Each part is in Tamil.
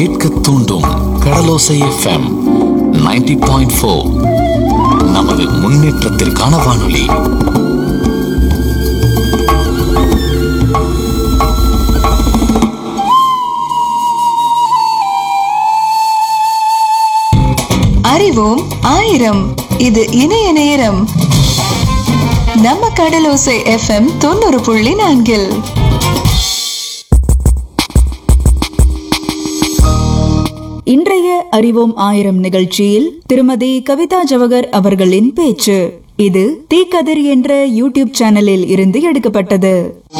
கேட்க தூண்டும் கடலோசை எஃப்எம் 90.4 பாயிண்ட் ஃபோர் நமது முன்னேற்றத்திற்கான வானொலி அறிவோம் ஆயிரம் இது இணைய நேரம் நம்ம கடலோசை எஃப்எம் தொண்ணூறு புள்ளி நான்கில் இன்றைய அறிவோம் ஆயிரம் நிகழ்ச்சியில் திருமதி கவிதா ஜவகர் அவர்களின் பேச்சு இது தீக்கதிர் என்ற யூடியூப் சேனலில் இருந்து எடுக்கப்பட்டது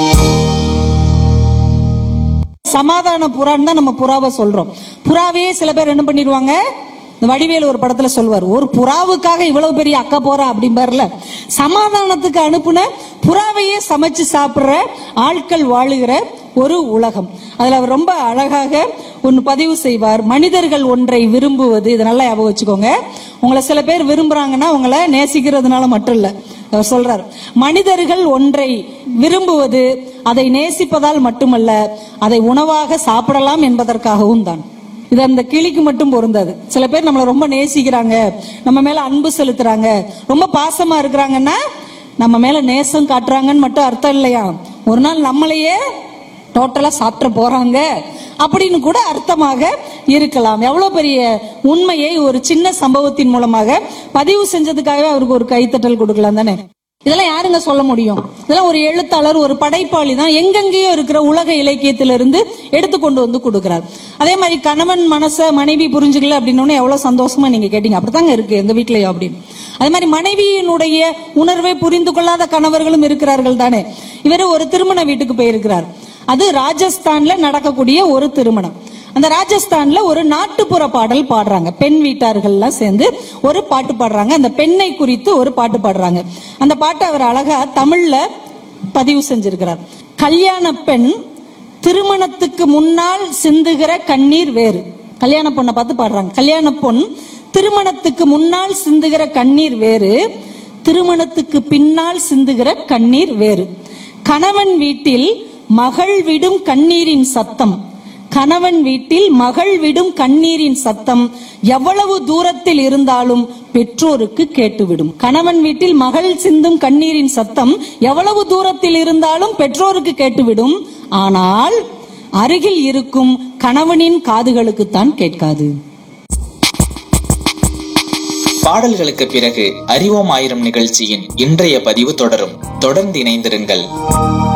சமாதான புறான்னு தான் நம்ம புறாவை சொல்றோம் புறாவே சில பேர் என்ன பண்ணிடுவாங்க இந்த வடிவேலு ஒரு படத்துல சொல்வார் ஒரு புறாவுக்காக இவ்வளவு பெரிய அக்கா போறா அப்படிம்பாருல சமாதானத்துக்கு அனுப்புன புறாவையே சமைச்சு சாப்பிடுற ஆட்கள் வாழுகிற ஒரு உலகம் அதுல அவர் ரொம்ப அழகாக ஒன்னு பதிவு செய்வார் மனிதர்கள் ஒன்றை விரும்புவது இதை நல்லா ஞாபகம் வச்சுக்கோங்க உங்களை சில பேர் விரும்புறாங்கன்னா உங்களை நேசிக்கிறதுனால மட்டும் இல்ல அவர் சொல்றார் மனிதர்கள் ஒன்றை விரும்புவது அதை நேசிப்பதால் மட்டுமல்ல அதை உணவாக சாப்பிடலாம் என்பதற்காகவும் தான் இது அந்த கிளிக்கு மட்டும் பொருந்தாது சில பேர் நம்மளை ரொம்ப நேசிக்கிறாங்க நம்ம மேல அன்பு செலுத்துறாங்க ரொம்ப பாசமா இருக்கிறாங்கன்னா நம்ம மேல நேசம் காட்டுறாங்கன்னு மட்டும் அர்த்தம் இல்லையா ஒரு நாள் நம்மளையே டோட்டலா சாப்பிட போறாங்க அப்படின்னு கூட அர்த்தமாக இருக்கலாம் எவ்வளவு பெரிய உண்மையை ஒரு சின்ன சம்பவத்தின் மூலமாக பதிவு செஞ்சதுக்காகவே அவருக்கு ஒரு கைத்தட்டல் கொடுக்கலாம் தானே இதெல்லாம் யாருங்க சொல்ல முடியும் இதெல்லாம் ஒரு எழுத்தாளர் ஒரு படைப்பாளி தான் எங்கெங்கேயோ இருக்கிற உலக இலக்கியத்திலிருந்து எடுத்துக்கொண்டு வந்து கொடுக்கிறார் அதே மாதிரி கணவன் மனச மனைவி புரிஞ்சுக்கல அப்படின்னு எவ்வளவு சந்தோஷமா நீங்க கேட்டீங்க அப்படித்தாங்க இருக்கு எங்க வீட்லயும் அப்படின்னு அதே மாதிரி மனைவியினுடைய உணர்வை புரிந்து கொள்ளாத கணவர்களும் இருக்கிறார்கள் தானே இவர் ஒரு திருமண வீட்டுக்கு போயிருக்கிறார் அது ராஜஸ்தான்ல நடக்கக்கூடிய ஒரு திருமணம் அந்த ராஜஸ்தான்ல ஒரு நாட்டுப்புற பாடல் பாடுறாங்க பெண் வீட்டார்கள்லாம் சேர்ந்து ஒரு பாட்டு பாடுறாங்க அந்த பெண்ணை குறித்து ஒரு பாட்டு பாடுறாங்க அந்த பாட்டை அவர் அழகா தமிழ்ல பதிவு செஞ்சிருக்கிறார் கல்யாண பெண் திருமணத்துக்கு முன்னால் சிந்துகிற கண்ணீர் வேறு கல்யாண பொண்ணை பார்த்து பாடுறாங்க கல்யாண பொண் திருமணத்துக்கு முன்னால் சிந்துகிற கண்ணீர் வேறு திருமணத்துக்கு பின்னால் சிந்துகிற கண்ணீர் வேறு கணவன் வீட்டில் மகள் விடும் கண்ணீரின் சத்தம் கணவன் வீட்டில் மகள் விடும் கண்ணீரின் சத்தம் எவ்வளவு தூரத்தில் இருந்தாலும் பெற்றோருக்கு கேட்டுவிடும் கணவன் வீட்டில் மகள் சிந்தும் கண்ணீரின் சத்தம் எவ்வளவு தூரத்தில் இருந்தாலும் பெற்றோருக்கு கேட்டுவிடும் ஆனால் அருகில் இருக்கும் கணவனின் காதுகளுக்குத்தான் கேட்காது பாடல்களுக்கு பிறகு அறிவோம் ஆயிரம் நிகழ்ச்சியின் இன்றைய பதிவு தொடரும் தொடர்ந்து இணைந்திருங்கள்